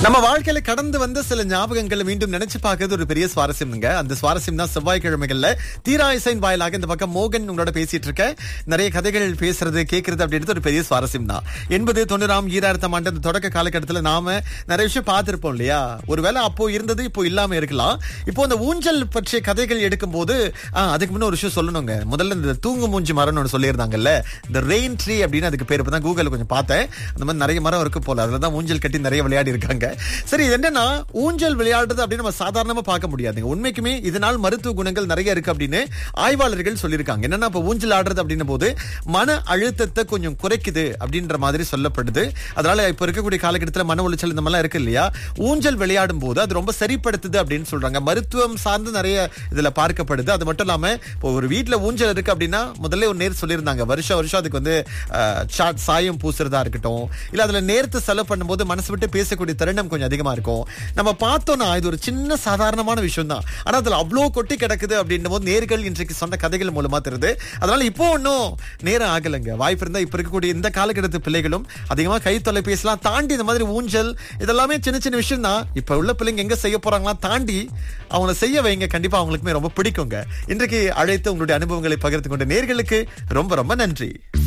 நம்ம வாழ்க்கையில கடந்து வந்த சில ஞாபகங்களை மீண்டும் நினைச்சு பார்க்கறது ஒரு பெரிய சுவாரஸ்யம்ங்க அந்த சுவாரஸ்யம் தான் செவ்வாய்க்கிழமைகள்ல தீரா இசைன் வாயிலாக இந்த பக்கம் மோகன் உங்களோட பேசிட்டு இருக்க நிறைய கதைகள் பேசுறது கேட்கறது அப்படின்றது ஒரு பெரிய சுவாரஸ்யம் தான் எண்பது தொண்ணூறாம் ஈராயிரத்தாம் ஆண்டு அந்த தொடக்க காலகட்டத்துல நாம நிறைய விஷயம் பார்த்திருப்போம் இல்லையா ஒருவேளை அப்போ இருந்தது இப்போ இல்லாம இருக்கலாம் இப்போ அந்த ஊஞ்சல் பற்றிய கதைகள் எடுக்கும் போது அதுக்கு முன்ன ஒரு விஷயம் சொல்லணுங்க முதல்ல இந்த தூங்கு மூஞ்சி மரம்னு ஒன்று சொல்லியிருந்தாங்கல்ல இந்த ரெயின் ட்ரீ அப்படின்னு அதுக்கு பேர் இப்பதான் கூகுள் கொஞ்சம் பார்த்தேன் அந்த மாதிரி நிறைய மரம் இருக்கு போல அதுல தான் ஊஞ்சல் கட்டி நிறைய விளையாடி இருக்காங்க சரி இது என்னன்னா ஊஞ்சல் விளையாடுறது அப்படின்னு நம்ம சாதாரணமா பார்க்க முடியாதுங்க உண்மைக்குமே இதனால் மருத்துவ குணங்கள் நிறைய இருக்கு அப்படின்னு ஆய்வாளர்கள் சொல்லியிருக்காங்க என்னன்னா இப்ப ஊஞ்சல் ஆடுறது அப்படின்னும் போது மன அழுத்தத்தை கொஞ்சம் குறைக்குது அப்படின்ற மாதிரி சொல்லப்படுது அதனால இப்ப இருக்கக்கூடிய காலகட்டத்தில் மன உளைச்சல் இந்த மாதிரிலாம் இருக்கு இல்லையா ஊஞ்சல் விளையாடும் போது அது ரொம்ப சரிப்படுத்துது அப்படின்னு சொல்றாங்க மருத்துவம் சார்ந்து நிறைய இதுல பார்க்கப்படுது அது மட்டும் இல்லாம இப்போ ஒரு வீட்டுல ஊஞ்சல் இருக்கு அப்படின்னா முதல்ல ஒரு நேர் சொல்லியிருந்தாங்க வருஷம் வருஷம் அதுக்கு வந்து அஹ், சாட் சாயம் பூசுறதா இருக்கட்டும் இல்ல அதுல நேரத்தை செலவு பண்ணும்போது மனசு விட்டு பேசக்கூடிய தருணம் கொஞ்சம் அதிகமா இருக்கும் நம்ம பார்த்தோம்னா இது ஒரு சின்ன சாதாரணமான விஷயம் தான் ஆனா அதுல அவ்வளோ கொட்டி கிடக்குது அப்படின்னும் போது நேர்கள் இன்றைக்கு சொன்ன கதைகள் மூலமா தெரியுது அதனால இப்போ ஒன்றும் நேரம் ஆகலைங்க வாய்ப்பு இருந்தா இப்ப இருக்கக்கூடிய இந்த காலகட்டத்து பிள்ளைகளும் அதிகமா கை தொலைபேசிலாம் தாண்டி இந்த மாதிரி ஊஞ்சல் இதெல்லாமே சின்ன சின்ன விஷயம் தான் இப்ப உள்ள பிள்ளைங்க எங்க செய்ய போறாங்களா தாண்டி அவங்கள செய்ய வைங்க கண்டிப்பா அவங்களுக்குமே ரொம்ப பிடிக்குங்க இன்றைக்கு அழைத்து உங்களுடைய அனுபவங்களை பகிர்ந்து கொண்ட நேர்களுக்கு ரொம்ப ரொம்ப நன்றி